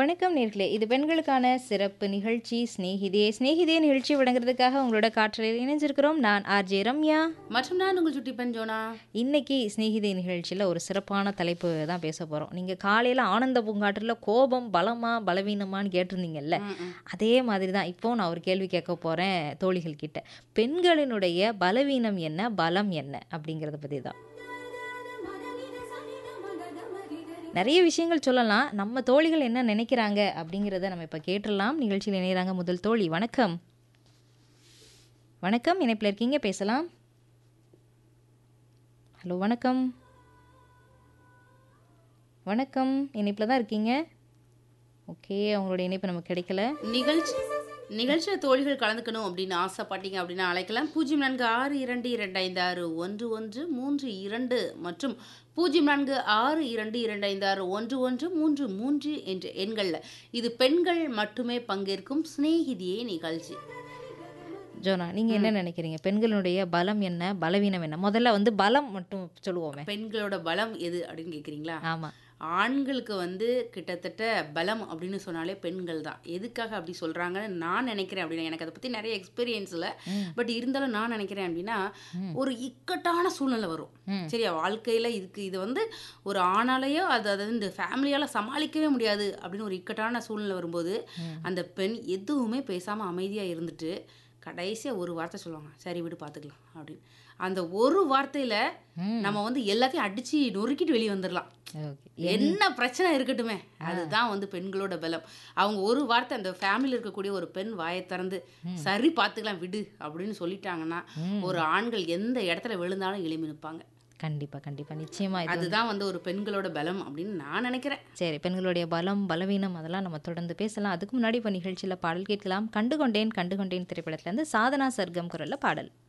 வணக்கம் நேர்களே இது பெண்களுக்கான சிறப்பு நிகழ்ச்சி ஸ்நேகிதே ஸ்நேகிதே நிகழ்ச்சி வழங்குறதுக்காக உங்களோட காற்றலில் இணைஞ்சிருக்கிறோம் நான் ஆர்ஜே ரம்யா மற்றும் நான் உங்கள் சுட்டி பெண் ஜோனா இன்னைக்கு ஸ்நேகிதே நிகழ்ச்சியில் ஒரு சிறப்பான தலைப்பு தான் பேச போகிறோம் நீங்கள் காலையில் ஆனந்த பூங்காற்றில் கோபம் பலமா பலவீனமான்னு கேட்டிருந்தீங்கல்ல அதே மாதிரி தான் இப்போ நான் ஒரு கேள்வி கேட்க போகிறேன் தோழிகள் கிட்ட பெண்களினுடைய பலவீனம் என்ன பலம் என்ன அப்படிங்கிறத பற்றி தான் நிறைய விஷயங்கள் சொல்லலாம் நம்ம தோழிகள் என்ன நினைக்கிறாங்க அப்படிங்கிறத நம்ம இப்போ கேட்டுடலாம் நிகழ்ச்சியில் இணைகிறாங்க முதல் தோழி வணக்கம் வணக்கம் இணைப்பில் இருக்கீங்க பேசலாம் ஹலோ வணக்கம் வணக்கம் இணைப்பில் தான் இருக்கீங்க ஓகே அவங்களோட இணைப்பு நமக்கு கிடைக்கல நிகழ்ச்சி நிகழ்ச்சியில் தோழிகள் கலந்துக்கணும் அப்படின்னு ஆசைப்பட்டீங்க அப்படின்னா அழைக்கலாம் பூஜ்ஜியம் நான்கு ஆறு இரண்டு இரண்டு ஐந்து ஆறு ஒன்று ஒன்று மூன்று இரண்டு மற்றும் பூஜ்ஜியம் நான்கு ஆறு இரண்டு இரண்டு ஐந்து ஆறு ஒன்று ஒன்று மூன்று மூன்று என்ற எண்களில் இது பெண்கள் மட்டுமே பங்கேற்கும் சிநேகிதியே நிகழ்ச்சி ஜோனா நீங்கள் என்ன நினைக்கிறீங்க பெண்களுடைய பலம் என்ன பலவீனம் என்ன முதல்ல வந்து பலம் மட்டும் சொல்லுவோமே பெண்களோட பலம் எது அப்படின்னு கேட்குறீங்களா ஆமாம் ஆண்களுக்கு வந்து கிட்டத்தட்ட பலம் அப்படின்னு சொன்னாலே பெண்கள் தான் எதுக்காக அப்படி சொல்கிறாங்கன்னு நான் நினைக்கிறேன் அப்படின்னா எனக்கு அதை பற்றி நிறைய எக்ஸ்பீரியன்ஸ் இல்லை பட் இருந்தாலும் நான் நினைக்கிறேன் அப்படின்னா ஒரு இக்கட்டான சூழ்நிலை வரும் ம். சரியா வாழ்க்கையில் இதுக்கு இது வந்து ஒரு ஆணாலேயோ அது அதாவது இந்த ஃபேமிலியால் சமாளிக்கவே முடியாது அப்படின்னு ஒரு இக்கட்டான சூழ்நிலை வரும்போது அந்த பெண் எதுவுமே பேசாமல் அமைதியாக இருந்துட்டு கடைசியாக ஒரு வார்த்தை சொல்லுவாங்க சரி விடு பார்த்துக்கலாம் அப்படின்னு அந்த ஒரு வார்த்தையில் நம்ம வந்து எல்லாத்தையும் அடித்து நொறுக்கிட்டு வெளியே வந்துடலாம் ஓகே என்ன பிரச்சனை இருக்கட்டுமே அதுதான் வந்து பெண்களோட பலம் அவங்க ஒரு வார்த்தை அந்த ஃபேமிலியில் இருக்கக்கூடிய ஒரு பெண் வாயை திறந்து சரி பார்த்துக்கலாம் விடு அப்படின்னு சொல்லிட்டாங்கன்னா ஒரு ஆண்கள் எந்த இடத்துல விழுந்தாலும் எழுப்பி நிற்பாங்க கண்டிப்பாக கண்டிப்பாக நிச்சயமாக இது அதுதான் வந்து ஒரு பெண்களோட பலம் அப்படின்னு நான் நினைக்கிறேன் சரி பெண்களுடைய பலம் பலவீனம் அதெல்லாம் நம்ம தொடர்ந்து பேசலாம் அதுக்கு முன்னாடி இப்போ நிகழ்ச்சியில் பாடல் கேட்கலாம் கண்டுகொண்டேன் கண்டுகொண்டேன் திரைப்படத்துலேருந்து சாதனா சர்க்கம் குரலில் பாடல்